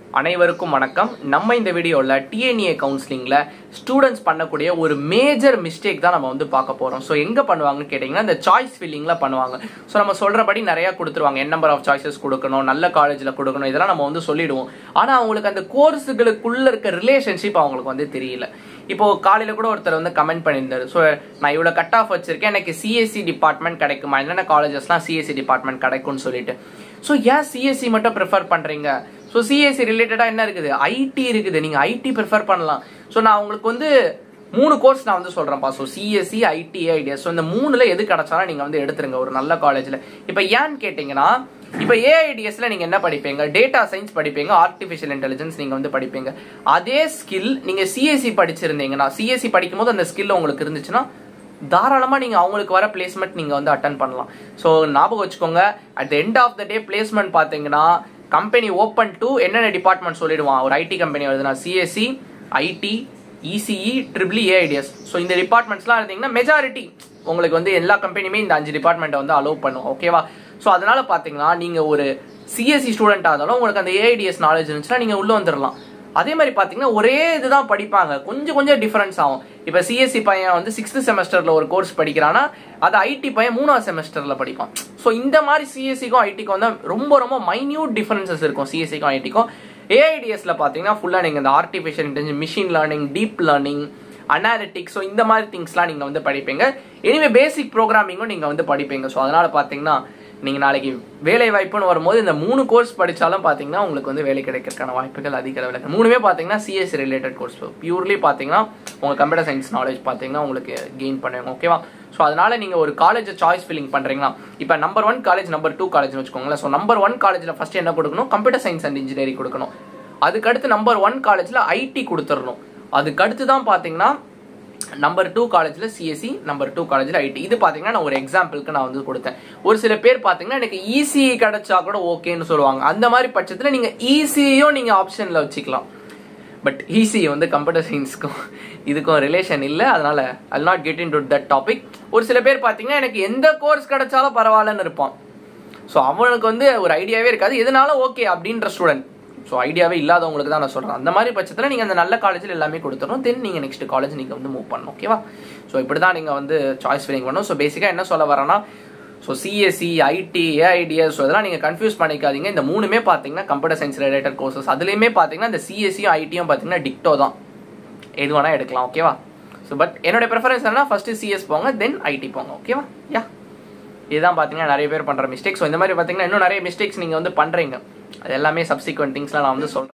அனைவருக்கும் வணக்கம் நம்ம இந்த வீடியோவில் டிஎன்ஏ கவுன்சிலிங்கில் ஸ்டூடெண்ட்ஸ் பண்ணக்கூடிய ஒரு மேஜர் மிஸ்டேக் தான் நம்ம வந்து பார்க்க போகிறோம் ஸோ எங்கே பண்ணுவாங்கன்னு கேட்டிங்கன்னா இந்த சாய்ஸ் ஃபில்லிங்கில் பண்ணுவாங்க ஸோ நம்ம சொல்கிறபடி நிறையா கொடுத்துருவாங்க என் நம்பர் ஆஃப் சாய்ஸஸ் கொடுக்கணும் நல்ல காலேஜில் கொடுக்கணும் இதெல்லாம் நம்ம வந்து சொல்லிடுவோம் ஆனால் அவங்களுக்கு அந்த கோர்ஸுகளுக்குள்ளே இருக்க ரிலேஷன்ஷிப் அவங்களுக்கு வந்து தெரியல இப்போ காலையில் கூட ஒருத்தர் வந்து கமெண்ட் பண்ணியிருந்தாரு ஸோ நான் இவ்வளோ கட் ஆஃப் வச்சிருக்கேன் எனக்கு சிஎஸ்சி டிபார்ட்மெண்ட் கிடைக்குமா என்னென்ன காலேஜஸ்லாம் சிஎஸ்சி டிபார்ட்மெண்ட் கிடைக்கும்னு சொல்லிட்டு ஸோ ஏன் சிஎஸ்சி மட்டும் ப்ரிஃபர் பண்ணுறீங்க ஸோ சிஎஸ்சி ரிலேட்டடாக என்ன இருக்குது ஐடி இருக்குது நீங்கள் ஐடி ப்ரிஃபர் பண்ணலாம் ஸோ நான் உங்களுக்கு வந்து மூணு கோர்ஸ் நான் வந்து சொல்கிறேன்ப்பா so CSC IT ITS so இந்த மூணில் எது கிடைச்சாலும் நீங்கள் வந்து எடுத்துருங்க ஒரு நல்ல காலேஜில் இப்போ ஏன்னு கேட்டிங்கன்னா இப்போ ஏஐடிஎஸ்ல நீங்கள் என்ன படிப்பீங்க டேட்டா சயின்ஸ் படிப்பீங்க ஆர்டிஃபிஷியல் இன்டெலிஜென்ஸ் நீங்கள் வந்து படிப்பீங்க அதே ஸ்கில் நீங்கள் சிஎஸ்சி படிச்சிருந்தீங்கன்னா சிஎஸ்சி படிக்கும் போது அந்த ஸ்கில் உங்களுக்கு இருந்துச்சுன்னா தாராளமாக நீங்கள் அவங்களுக்கு வர பிளேஸ்மெண்ட் நீங்கள் வந்து அட்டன் பண்ணலாம் ஸோ ஞாபகம் வச்சுக்கோங்க at the end of the day placement பார்த்தீங்கன்னா கம்பெனி ஓப்பன் டு என்னென்ன டிபார்ட்மெண்ட் சொல்லிடுவான் ஒரு ஐடி கம்பெனி வருதுன்னா CSC IT ECE triple AIDS so இந்த டிபார்ட்மெண்ட்ஸ்லாம் இருந்தீங்கன்னா மெஜாரிட்டி உங்களுக்கு வந்து எல்லா கம்பெனியுமே இந்த அஞ்சு டிபார்ட்மெண்ட்டை வந்து அலோவ் பண்ணுவோம் ஓகேவா ஸோ அதனால பார்த்தீங்கன்னா நீங்கள் ஒரு சிஎஸ்சி ஸ்டூடெண்ட்டாக இருந்தாலும் உங்களுக்கு அந்த ஏஐடிஎஸ் நாலேஜ் இருந்துச்சுன்னா நீங்கள் உள்ளே வந்துடலாம் அதே மாதிரி பார்த்தீங்கன்னா ஒரே இதுதான் படிப்பாங்க கொஞ்சம் கொஞ்சம் டிஃபரன்ஸ் ஆகும் இப்போ சிஎஸ்சி பையன் வந்து சிக்ஸ்த் செமஸ்டரில் ஒரு கோர்ஸ் படிக்கிறான்னா அது ஐடி பையன் மூணாவது செமஸ்டரில் படிப்பான் ஸோ இந்த மாதிரி சிஎஸ்சிக்கும் ஐடிக்கும் வந்து ரொம்ப ரொம்ப மைன்யூட் டிஃபரன்சஸ் இருக்கும் சிஎஸ்சிக்கும் ஐடிக்கும் ஏஐடிஎஸ்ல பார்த்தீங்கன்னா ஃபுல்லாக நீங்கள் இந்த artificial intelligence machine learning deep learning analytics so இந்த மாதிரி திங்ஸ்லாம் நீங்கள் வந்து படிப்பீங்க எனிவே பேசிக் ப்ரோக்ராமிங்கும் நீங்கள் வந்து படிப்பீங்க ஸோ அதனால் பார்த்தீங்கன்னா நீங்கள் நாளைக்கு வேலை வாய்ப்புன்னு வரும்போது இந்த மூணு கோர்ஸ் படித்தாலும் பார்த்தீங்கன்னா உங்களுக்கு வந்து வேலை கிடைக்கிறதுக்கான வாய்ப்புகள் அதிக அளவில் இருக்கு மூணுமே பார்த்தீங்கன்னா சிஎஸ் ரிலேட்டட் கோர்ஸ் பியூர்லி பார்த்தீங்கன்னா உங்கள் கம்ப்யூட்டர் சயின்ஸ் நாலேஜ் பார்த்தீங்கன்னா உங்களுக்கு கெயின் பண்ணுவாங்க ஓகேவா ஸோ அதனால நீங்கள் ஒரு காலேஜ் சாய்ஸ் ஃபில்லிங் பண்ணுறீங்களா இப்போ number one college number two காலேஜ்னு வச்சுக்கோங்களேன் ஸோ நம்பர் ஒன் காலேஜில் ஃபஸ்ட்டு என்ன கொடுக்கணும் கம்ப்யூட்டர் சயின்ஸ் அண்ட் இன்ஜினியரிங் கொடுக்கணும் அதுக்கடுத்து நம்பர் ஒன் காலேஜில் ஐடி கொடுத்துடணும் அதுக்கடுத்து தான் பார்த்தீங்கன்னா நம்பர் டூ காலேஜில் சிஎஸ்சி நம்பர் டூ காலேஜில் ஐடி இது பார்த்தீங்கன்னா நான் ஒரு எக்ஸாம்பிளுக்கு நான் வந்து கொடுத்தேன் ஒரு சில பேர் பார்த்தீங்கன்னா எனக்கு இசிஇ கிடைச்சா கூட ஓகேன்னு சொல்லுவாங்க அந்த மாதிரி பட்சத்தில் நீங்கள் இசியும் நீங்கள் ஆப்ஷனில் வச்சுக்கலாம் பட் ஈஸி வந்து கம்ப்யூட்டர் சயின்ஸ்க்கும் இதுக்கும் ரிலேஷன் இல்லை அதனால I not get into that topic ஒரு சில பேர் பார்த்தீங்கன்னா எனக்கு எந்த கோர்ஸ் கிடைச்சாலும் பரவாயில்லன்னு இருப்பான் ஸோ அவனுக்கு வந்து ஒரு ஐடியாவே இருக்காது எதனால ஓகே அப்படின்ற ஸ்டூடெண்ட் ஸோ ஐடியாவே இல்லாதவங்களுக்கு தான் நான் சொல்கிறேன் அந்த மாதிரி பட்சத்தில் நீங்கள் அந்த நல்ல காலேஜில் எல்லாமே கொடுத்துரும் தென் நீங்கள் நெக்ஸ்ட் காலேஜ் நீங்கள் வந்து மூவ் பண்ணணும் ஓகேவா ஸோ இப்படி தான் நீங்கள் வந்து சாய்ஸ் ஃபில்லிங் பண்ணணும் ஸோ பேசிக்காக என்ன சொல்ல வரேன்னா so CSC IT AIDS so இதெல்லாம் நீங்கள் கன்ஃபியூஸ் பண்ணிக்காதீங்க இந்த மூணுமே பார்த்தீங்கன்னா கம்ப்யூட்டர் சயின்ஸ் ரிலேட்டட் கோர்சஸ் அதுலேயுமே பார்த்தீங்கன்னா இந்த சிஎஸ்சியும் ஐடியும் பார்த்தீங்கன்னா டிக்டோ தான் எது வேணால் எடுக்கலாம் ஓகேவா ஸோ பட் என்னோட ப்ரிஃபரன்ஸ் என்ன ஃபஸ்ட்டு சிஎஸ் போங்க தென் ஐடி போங்க ஓகேவா யா இதுதான் பார்த்தீங்கன்னா நிறைய பேர் பண்ணுற மிஸ்டேக்ஸ் ஸோ இந்த மாதிரி பார்த்தீங்கன்னா இன்னும் நிறைய மிஸ்டேக்ஸ் நீங்கள் வந்து பண்ணுறீங்க அது எல்லாமே சப்சிக்வெண்ட் திங்ஸ்லாம் நான் வந்து சொல்கிறேன்